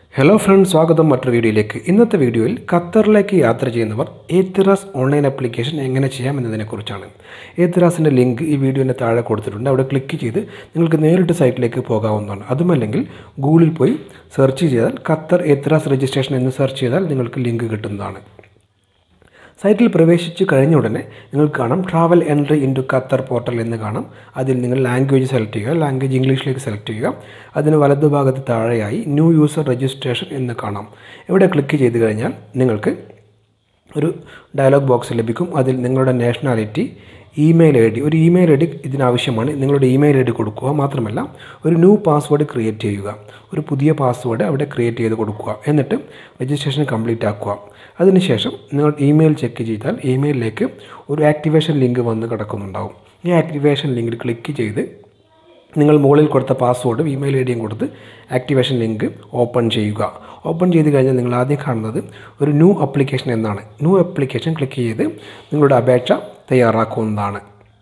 hello friends സ്വാഗതം മറ്റൊരു വീഡിയോയിലേക്ക് ഇന്നത്തെ വീഡിയോയിൽ ഖത്തറിലേക്ക് യാത്ര ചെയ്യുന്നവർ ഏത്തിറാസ് ഓൺലൈൻ ആപ്ലിക്കേഷൻ എങ്ങനെ ചെയ്യാം എന്നതിനെക്കുറിച്ചാണ് ഏത്തിറാസിൻ്റെ ലിങ്ക് ഈ വീഡിയോൻ്റെ താഴെ കൊടുത്തിട്ടുണ്ട് അവിടെ ക്ലിക്ക് ചെയ്ത് നിങ്ങൾക്ക് നേരിട്ട് സൈറ്റിലേക്ക് പോകാവുന്നതാണ് അതുമല്ലെങ്കിൽ ഗൂഗിളിൽ പോയി സെർച്ച് ചെയ്താൽ ഖത്തർ ഏത്തിറാസ് രജിസ്ട്രേഷൻ എന്ന് സെർച്ച് ചെയ്താൽ നിങ്ങൾക്ക് ലിങ്ക് കിട്ടുന്നതാണ് സൈറ്റിൽ പ്രവേശിച്ച് കഴിഞ്ഞ ഉടനെ നിങ്ങൾക്ക് കാണാം travel entry into Qatar portal എന്ന് കാണാം അതിൽ നിങ്ങൾ ലാംഗ്വേജ് സെലക്ട് ചെയ്യുക ലാംഗ്വേജ് ഇംഗ്ലീഷിലേക്ക് സെലക്ട് ചെയ്യുക അതിന് വലതുഭാഗത്ത് താഴെയായി ന്യൂ യൂസർ രജിസ്ട്രേഷൻ എന്ന് കാണാം ഇവിടെ ക്ലിക്ക് ചെയ്ത് കഴിഞ്ഞാൽ നിങ്ങൾക്ക് ഒരു ഡയലോഗ് ബോക്സ് ലഭിക്കും അതിൽ നിങ്ങളുടെ നാഷണാലിറ്റി ഇമെയിൽ ഐ ഡി ഒരു ഇമെയിൽ ഐ ഡി ഇതിനാവശ്യമാണ് നിങ്ങളുടെ ഇമെയിൽ ഐ ഡി കൊടുക്കുക മാത്രമല്ല ഒരു ന്യൂ പാസ്വേഡ് ക്രിയേറ്റ് ചെയ്യുക ഒരു പുതിയ പാസ്വേഡ് അവിടെ ക്രിയേറ്റ് ചെയ്ത് കൊടുക്കുക എന്നിട്ട് രജിസ്ട്രേഷൻ കംപ്ലീറ്റ് ആക്കുക അതിനുശേഷം നിങ്ങൾ ഇമെയിൽ ചെക്ക് ചെയ്താൽ ഇമെയിലിലേക്ക് ഒരു ആക്ടിവേഷൻ ലിങ്ക് വന്ന് കിടക്കുന്നുണ്ടാവും ഈ ആക്ടിവേഷൻ ലിങ്കിൽ ക്ലിക്ക് ചെയ്ത് നിങ്ങൾ മുകളിൽ കൊടുത്ത പാസ്വേഡും ഇമെയിൽ ഐ ഡിയും കൊടുത്ത് ആക്ടിവേഷൻ ലിങ്ക് ഓപ്പൺ ചെയ്യുക ഓപ്പൺ ചെയ്ത് കഴിഞ്ഞാൽ നിങ്ങൾ ആദ്യം കാണുന്നത് ഒരു ന്യൂ അപ്ലിക്കേഷൻ എന്നാണ് ന്യൂ അപ്ലിക്കേഷൻ ക്ലിക്ക് ചെയ്ത് നിങ്ങളുടെ അപേക്ഷ തയ്യാറാക്കുന്നതാണ്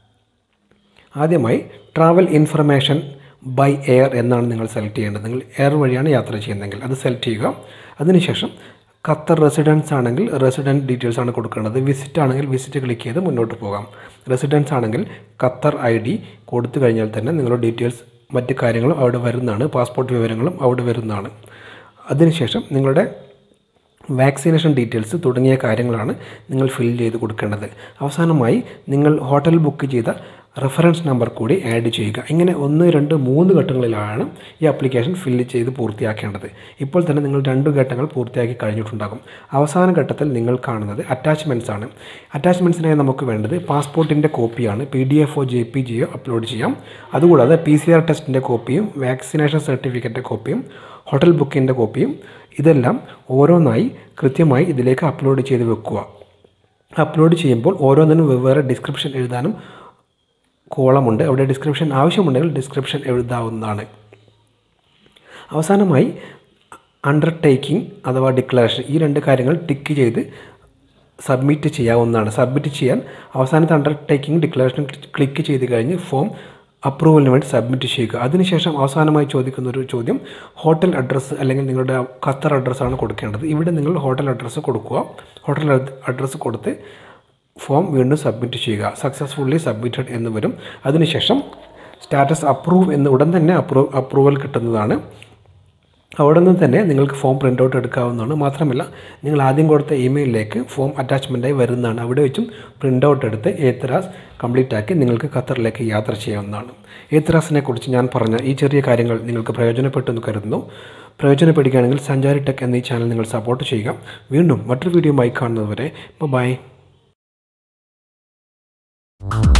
ആദ്യമായി ട്രാവൽ ഇൻഫർമേഷൻ ബൈ എയർ എന്നാണ് നിങ്ങൾ സെലക്ട് ചെയ്യേണ്ടത് നിങ്ങൾ എയർ വഴിയാണ് യാത്ര ചെയ്യുന്നതെങ്കിൽ അത് സെലക്ട് ചെയ്യുക അതിനുശേഷം ഖത്തർ റെസിഡൻസ് ആണെങ്കിൽ റെസിഡൻറ്റ് ഡീറ്റെയിൽസ് ആണ് കൊടുക്കേണ്ടത് വിസിറ്റ് ആണെങ്കിൽ വിസിറ്റ് ക്ലിക്ക് ചെയ്ത് മുന്നോട്ട് പോകാം റെസിഡൻസ് ആണെങ്കിൽ ഖത്തർ ഐ ഡി കൊടുത്തു കഴിഞ്ഞാൽ തന്നെ നിങ്ങളുടെ ഡീറ്റെയിൽസ് മറ്റ് കാര്യങ്ങളും അവിടെ വരുന്നതാണ് പാസ്പോർട്ട് വിവരങ്ങളും അവിടെ വരുന്നതാണ് അതിനുശേഷം നിങ്ങളുടെ വാക്സിനേഷൻ ഡീറ്റെയിൽസ് തുടങ്ങിയ കാര്യങ്ങളാണ് നിങ്ങൾ ഫിൽ ചെയ്ത് കൊടുക്കേണ്ടത് അവസാനമായി നിങ്ങൾ ഹോട്ടൽ ബുക്ക് ചെയ്ത റെഫറൻസ് നമ്പർ കൂടി ആഡ് ചെയ്യുക ഇങ്ങനെ ഒന്ന് രണ്ട് മൂന്ന് ഘട്ടങ്ങളിലാണ് ഈ ആപ്ലിക്കേഷൻ ഫില്ല് ചെയ്ത് പൂർത്തിയാക്കേണ്ടത് ഇപ്പോൾ തന്നെ നിങ്ങൾ രണ്ട് ഘട്ടങ്ങൾ പൂർത്തിയാക്കി കഴിഞ്ഞിട്ടുണ്ടാകും അവസാന ഘട്ടത്തിൽ നിങ്ങൾ കാണുന്നത് അറ്റാച്ച്മെൻറ്റ്സ് ആണ് അറ്റാച്ച്മെൻറ്റ്സിനായി നമുക്ക് വേണ്ടത് പാസ്പോർട്ടിൻ്റെ കോപ്പിയാണ് പി ഡി എഫ് ഒ ജെ പി ജിയോ അപ്ലോഡ് ചെയ്യാം അതുകൂടാതെ പി സി ആർ ടെസ്റ്റിൻ്റെ കോപ്പിയും വാക്സിനേഷൻ സർട്ടിഫിക്കറ്റ് കോപ്പിയും ഹോട്ടൽ ബുക്കിൻ്റെ കോപ്പിയും ഇതെല്ലാം ഓരോന്നായി കൃത്യമായി ഇതിലേക്ക് അപ്ലോഡ് ചെയ്ത് വെക്കുക അപ്ലോഡ് ചെയ്യുമ്പോൾ ഓരോന്നിനും വെവ്വേറെ ഡിസ്ക്രിപ്ഷൻ എഴുതാനും കോളമുണ്ട് അവിടെ ഡിസ്ക്രിപ്ഷൻ ആവശ്യമുണ്ടെങ്കിൽ ഡിസ്ക്രിപ്ഷൻ എഴുതാവുന്നതാണ് അവസാനമായി അണ്ടർടേക്കിംഗ് അഥവാ ഡിക്ലറേഷൻ ഈ രണ്ട് കാര്യങ്ങൾ ടിക്ക് ചെയ്ത് സബ്മിറ്റ് ചെയ്യാവുന്നതാണ് സബ്മിറ്റ് ചെയ്യാൻ അവസാനത്തെ അണ്ടർടേക്കിംഗ് ഡിക്ലറേഷൻ ക്ലിക്ക് ചെയ്ത് കഴിഞ്ഞ് ഫോം അപ്രൂവലിന് വേണ്ടി സബ്മിറ്റ് ചെയ്യുക അതിനുശേഷം അവസാനമായി ചോദിക്കുന്ന ഒരു ചോദ്യം ഹോട്ടൽ അഡ്രസ്സ് അല്ലെങ്കിൽ നിങ്ങളുടെ ഖത്തർ അഡ്രസ്സാണ് കൊടുക്കേണ്ടത് ഇവിടെ നിങ്ങൾ ഹോട്ടൽ അഡ്രസ്സ് കൊടുക്കുക ഹോട്ടൽ അഡ്രസ്സ് കൊടുത്ത് ഫോം വീണ്ടും സബ്മിറ്റ് ചെയ്യുക സക്സസ്ഫുള്ളി സബ്മിറ്റഡ് എന്ന് വരും അതിനുശേഷം സ്റ്റാറ്റസ് അപ്രൂവ് എന്ന് ഉടൻ തന്നെ അപ്രൂവ് അപ്രൂവൽ കിട്ടുന്നതാണ് അവിടെ നിന്ന് തന്നെ നിങ്ങൾക്ക് ഫോം പ്രിൻ്റ് ഔട്ട് എടുക്കാവുന്നതാണ് മാത്രമല്ല നിങ്ങൾ ആദ്യം കൊടുത്ത ഇമെയിലിലേക്ക് ഫോം അറ്റാച്ച്മെൻറ്റായി വരുന്നതാണ് അവിടെ വെച്ചും പ്രിൻ്റ് ഔട്ട് എടുത്ത് ഏത്തറാസ് കംപ്ലീറ്റ് ആക്കി നിങ്ങൾക്ക് ഖത്തറിലേക്ക് യാത്ര ചെയ്യാവുന്നതാണ് ഏത്തറാസിനെ കുറിച്ച് ഞാൻ പറഞ്ഞ ഈ ചെറിയ കാര്യങ്ങൾ നിങ്ങൾക്ക് പ്രയോജനപ്പെട്ടു എന്ന് കരുതുന്നു പ്രയോജനപ്പെടുകയാണെങ്കിൽ സഞ്ചാരി ടെക് എന്നീ ചാനൽ നിങ്ങൾ സപ്പോർട്ട് ചെയ്യുക വീണ്ടും മറ്റൊരു വീഡിയോയുമായി കാണുന്നതുവരെ ബൈ